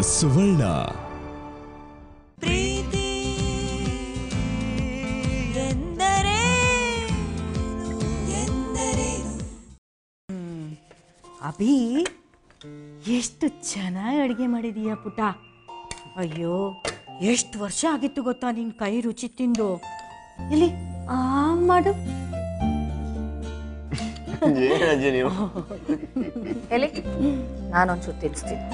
ಸುವರ್ಣ ಪ್ರೀತಿ ಎಂದರೇನು ಎಂದರೇನು ಅಭಿ ಎಷ್ಟು ಚೆನ್ನಾಗಿ ಅಡುಗೆ ಮಾಡಿದೀಯ ಪುಟ ಅಯ್ಯೋ ಎಷ್ಟು ವರ್ಷ ಆಗಿತ್ತು ಗೊತ್ತಾ ನಿನ್ನ ಕೈ ರುಚಿ ತಿಂದು ಇಲ್ಲಿ ಆ ಮಾಡು ಏನಜ್ಜಿ ನೀವು ಎಲ್ಲಿ ನಾನೊಂಚೂರು ತಿನ್ನಿಸ್ತೀನಿ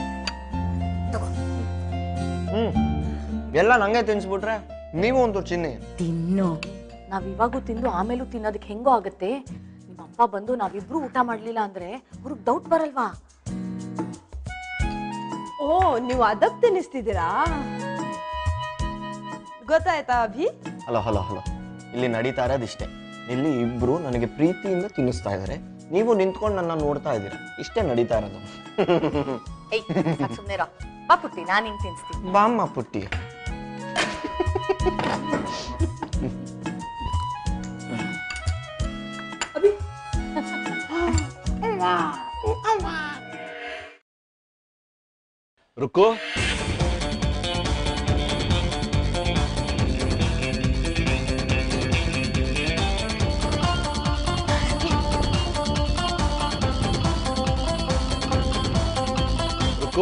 ಹ್ಮ್ ಎಲ್ಲ ನಂಗೆ ತಿನ್ಸ್ಬಿಟ್ರೆ ನೀವು ಒಂದು ಚಿನ್ನಿ ತಿನ್ನು ನಾವ್ ಇವಾಗೂ ತಿಂದು ಆಮೇಲೂ ತಿನ್ನೋದಕ್ಕೆ ಹೆಂಗೋ ಆಗತ್ತೆ ನಿಮ್ಮ ಅಪ್ಪ ಬಂದು ನಾವಿಬ್ರು ಊಟ ಮಾಡ್ಲಿಲ್ಲ ಅಂದ್ರೆ ಅವ್ರಿಗೆ ಡೌಟ್ ಬರಲ್ವಾ ಓ ನೀವು ಅದಕ್ಕೆ ತಿನ್ನಿಸ್ತಿದ್ದೀರಾ ಗೊತ್ತಾಯ್ತಾ ಅಭಿ ಹಲೋ ಹಲೋ ಹಲೋ ಇಲ್ಲಿ ನಡೀತಾ ಇರೋದಿಷ್ಟೇ ಇಲ್ಲಿ ಇಬ್ರು ನನಗೆ ಪ್ರೀತಿಯಿಂದ ತಿನ್ನಿಸ್ತಾ ಇದ್ದಾರೆ ನೀವು ನಿಂತ್ಕೊಂಡು ನನ್ನ ನೋಡ್ತಾ ಇದ್ದೀರಾ ಇಷ್ಟೇ ನಡೀತಾ ಇರೋದು ಏಯ್ ಸಾಕ್ ಸುಮ್ನೆ ಇರೋ. ಬಾ ಪುಟ್ಟಿ ನಾನು ಹಿಂಗ್ ತಿನ್ಸ್ತೀನಿ ಬಾಮ್ಮ ಪುಟ್ಟಿ ರುಕ್ಕು ರುಕ್ಕು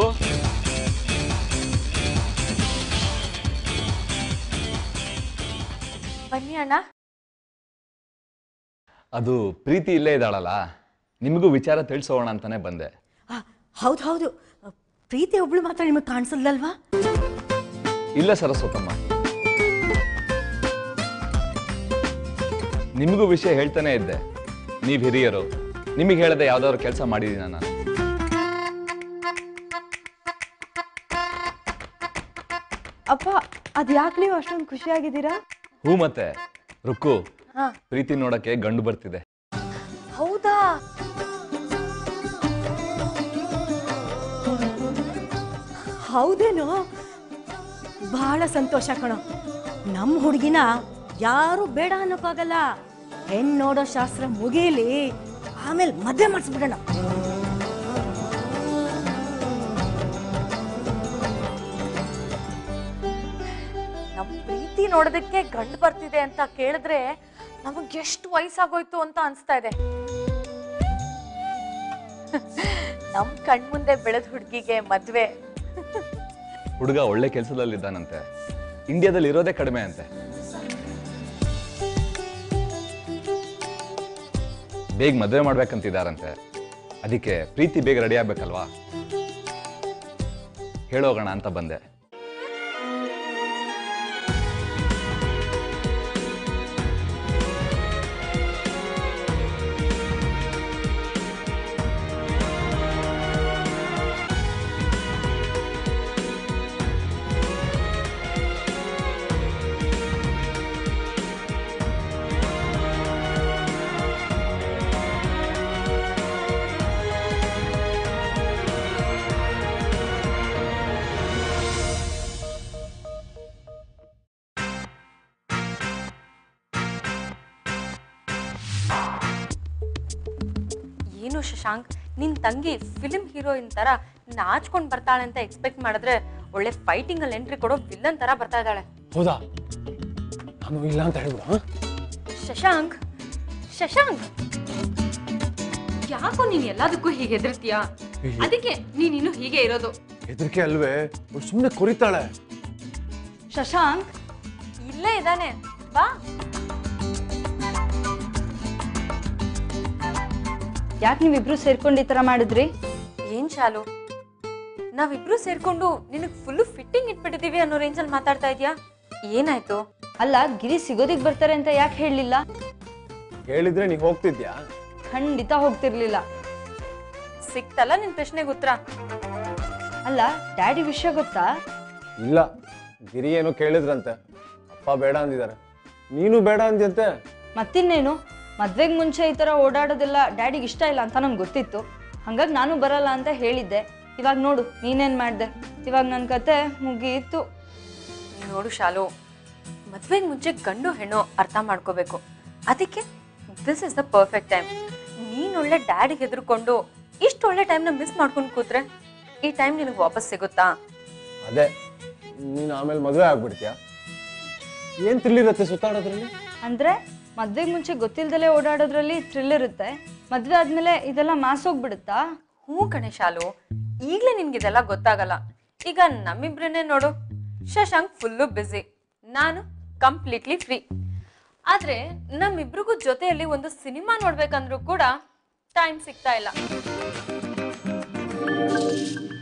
ಬನ್ನಿ ಅಣ್ಣ ಅದು ಪ್ರೀತಿ ಇಲ್ಲೇ ಇದ್ದಾಳಲ್ಲ ನಿಮಗೂ ವಿಚಾರ ತಿಳಿಸೋಣ ಅಂತಾನೆ ಬಂದೆ ಹೌದು ಹೌದು ಪ್ರೀತಿ ಒಬ್ಳು ಮಾತ್ರ ನಿಮಗೆ ಕಾಣಿಸಲ್ದಲ್ವಾ ಇಲ್ಲ ಸರಸ್ವತಮ್ಮ ನಿಮಗೂ ವಿಷಯ ಹೇಳ್ತಾನೆ ಇದ್ದೆ ನೀವು ಹಿರಿಯರು ನಿಮಗೆ ಹೇಳದೆ ಯಾವ್ದಾದ್ರು ಕೆಲಸ ಮಾಡಿದೀನ ನಾನು ಅಪ್ಪ ಅದ್ ಯಾಕೆ ನೀವು ಅಷ್ಟೊಂದು ಖುಷಿಯಾಗಿದ್ದೀರಾ ಹೂ ಮತ್ತೆ ರುಕ್ಕು ಹಾ. ಪ್ರೀತಿ ನೋಡಕ್ಕೆ ಗಂಡು ಬರ್ತಿದೆ ಹೌದಾ ಹೌದೇನೋ ಬಹಳ ಸಂತೋಷ ಕಣೋ ನಮ್ಮ ಹುಡುಗಿನ ಯಾರು ಬೇಡ ಅನ್ನೋಕ್ಕಾಗಲ್ಲ ಹೆಣ್ ನೋಡೋ ಶಾಸ್ತ್ರ ಮುಗೀಲಿ ಆಮೇಲೆ ಮದುವೆ ಮಾಡಿಸ್ಬಿಡೋಣ ನಮ್ ಪ್ರೀತಿ ನೋಡೋದಕ್ಕೆ ಗಂಡು ಬರ್ತಿದೆ ಅಂತ ಕೇಳಿದ್ರೆ ನಮಗ್ ಎಷ್ಟು ವಯಸ್ಸಾಗೋಯ್ತು ಅಂತ ಅನ್ಸ್ತಾ ಇದೆ ನಮ್ ಕಣ್ಮುಂದೆ ಬೆಳೆದ ಹುಡುಗಿಗೆ ಮದ್ವೆ ಹುಡುಗ ಒಳ್ಳೆ ಕೆಲಸದಲ್ಲಿದ್ದಾನಂತೆ ಇಂಡಿಯಾದಲ್ಲಿ ಇರೋದೇ ಕಡಿಮೆ ಅಂತೆ ಬೇಗ ಮದುವೆ ಮಾಡ್ಬೇಕಂತಿದಾರಂತೆ ಅದಕ್ಕೆ ಪ್ರೀತಿ ಬೇಗ ರೆಡಿ ಆಗ್ಬೇಕಲ್ವಾ ಹೇಳೋಗೋಣ ಅಂತ ಬಂದೆ ಏನು ಶಶಾಂಕ್ ನಿನ್ ತಂಗಿ ಫಿಲ್ಮ್ ಹೀರೋಯಿನ್ ತರ ನಾಚ್ಕೊಂಡ್ ಬರ್ತಾಳೆ ಅಂತ ಎಕ್ಸ್ಪೆಕ್ಟ್ ಮಾಡಿದ್ರೆ ಒಳ್ಳೆ ಫೈಟಿಂಗ್ ಅಲ್ಲಿ ಎಂಟ್ರಿ ಕೊಡೋ ವಿಲ್ಲನ್ ತರ ಬರ್ತಾ ಇದ್ದಾಳೆ ಹೌದಾ ನಾನು ಇಲ್ಲ ಅಂತ ಹೇಳ್ಬಿಡು ಶಶಾಂಕ್ ಶಶಾಂಕ್ ಯಾಕೋ ನೀನ್ ಎಲ್ಲದಕ್ಕೂ ಹೀಗೆ ಹೆದರ್ತೀಯಾ ಅದಕ್ಕೆ ನೀನ್ ಇನ್ನು ಹೀಗೆ ಇರೋದು ಹೆದರಿಕೆ ಅಲ್ವೇ ಸುಮ್ಮನೆ ಕೊರಿತಾಳೆ ಶಶಾಂಕ್ ಇಲ್ಲೇ ಇದ್ದಾನೆ ಬಾ ಯಾಕೆ ನೀವಿಬ್ರು ಸೇರ್ಕೊಂಡು ಈ ತರ ಮಾಡಿದ್ರಿ ಏನ್ ಶಾಲು ನಾವಿಬ್ರು ಸೇರ್ಕೊಂಡು ನಿನಗ್ ಫುಲ್ ಫಿಟ್ಟಿಂಗ್ ಇಟ್ಬಿಟ್ಟಿದೀವಿ ಅನ್ನೋ ರೇಂಜಲ್ಲಿ ಮಾತಾಡ್ತಾ ಇದ್ಯಾ ಏನಾಯ್ತು ಅಲ್ಲ ಗಿರಿ ಸಿಗೋದಿಕ್ ಬರ್ತಾರೆ ಅಂತ ಯಾಕೆ ಹೇಳಲಿಲ್ಲ ಹೇಳಿದ್ರೆ ನೀ ಹೋಗ್ತಿದ್ಯಾ ಖಂಡಿತ ಹೋಗ್ತಿರ್ಲಿಲ್ಲ ಸಿಕ್ತಲ್ಲ ನಿನ್ ಪ್ರಶ್ನೆಗೆ ಉತ್ತರ ಅಲ್ಲ ಡ್ಯಾಡಿ ವಿಷಯ ಗೊತ್ತಾ ಇಲ್ಲ ಗಿರಿ ಏನೋ ಕೇಳಿದ್ರಂತೆ ಅಪ್ಪ ಬೇಡ ಅಂದಿದ್ದಾರೆ ನೀನು ಬೇಡ ಅಂದ್ಯಂತೆ ಮತ್ತಿನ್ನೇನು ಮದ್ವೆಗ್ ಮುಂಚೆ ಈ ತರ ಓಡಾಡೋದೆಲ್ಲ ಡ್ಯಾಡಿಗೆ ಇಷ್ಟ ಇಲ್ಲ ಅಂತ ನಂಗೆ ಗೊತ್ತಿತ್ತು ಹಂಗಾಗಿ ನಾನು ಬರಲ್ಲ ಅಂತ ಹೇಳಿದ್ದೆ ಇವಾಗ ನೋಡು ನೀನೇನ್ ಮಾಡ್ದೆ ಇವಾಗ ನನ್ನ ಕತೆ ಮುಗೀತು ನೋಡು ಶಾಲು ಮದ್ವೆಗೆ ಮುಂಚೆ ಗಂಡು ಹೆಣ್ಣು ಅರ್ಥ ಮಾಡ್ಕೋಬೇಕು ಅದಕ್ಕೆ this is the perfect time ನೀನ್ ಒಳ್ಳೆ ಡ್ಯಾಡಿಗೆ ಹೆದರ್ಕೊಂಡು ಇಷ್ಟು ಒಳ್ಳೆ ಟೈಮ್ನ ಮಿಸ್ ಮಾಡ್ಕೊಂಡು ಕೂತ್ರೆ ಈ ಟೈಮ್ ನಿನಗೆ ವಾಪಸ್ ಸಿಗುತ್ತಾ ಅದೇ ನೀನು ಆಮೇಲೆ ಮದುವೆ ಆಗ್ಬಿಡ್ತೀಯ ಏನು ತಿಳಿರತ್ತೆ ಸುತ್ತಾಡೋದ್ರಲ್ಲಿ ಅಂದ್ರೆ ಮದ್ವೆಗೆ ಮುಂಚೆ ಗೊತ್ತಿಲ್ದಲೇ ಓಡಾಡೋದ್ರಲ್ಲಿ ಥ್ರಿಲ್ ಇರುತ್ತೆ ಮದ್ವೆ ಆದ್ಮೇಲೆ ಇದೆಲ್ಲ ಮಾಸೋಗ್ಬಿಡುತ್ತಾ ಹ್ಞೂ ಕಣೆ ಶಾಲು ಈಗಲೇ ನಿನ್ಗಿದೆಲ್ಲ ಗೊತ್ತಾಗಲ್ಲ ಈಗ ನಮ್ಮಿಬ್ರನ್ನೇ ನೋಡು ಶಶಾಂಕ್ ಫುಲ್ಲು ಬ್ಯುಸಿ ನಾನು ಕಂಪ್ಲೀಟ್ಲಿ ಫ್ರೀ ಆದ್ರೆ ನಮ್ಮಿಬ್ರಿಗೂ ಜೊತೆಯಲ್ಲಿ ಒಂದು ಸಿನಿಮಾ ನೋಡ್ಬೇಕಂದ್ರೂ ಕೂಡ ಟೈಮ್ ಸಿಗ್ತಾ ಇಲ್ಲ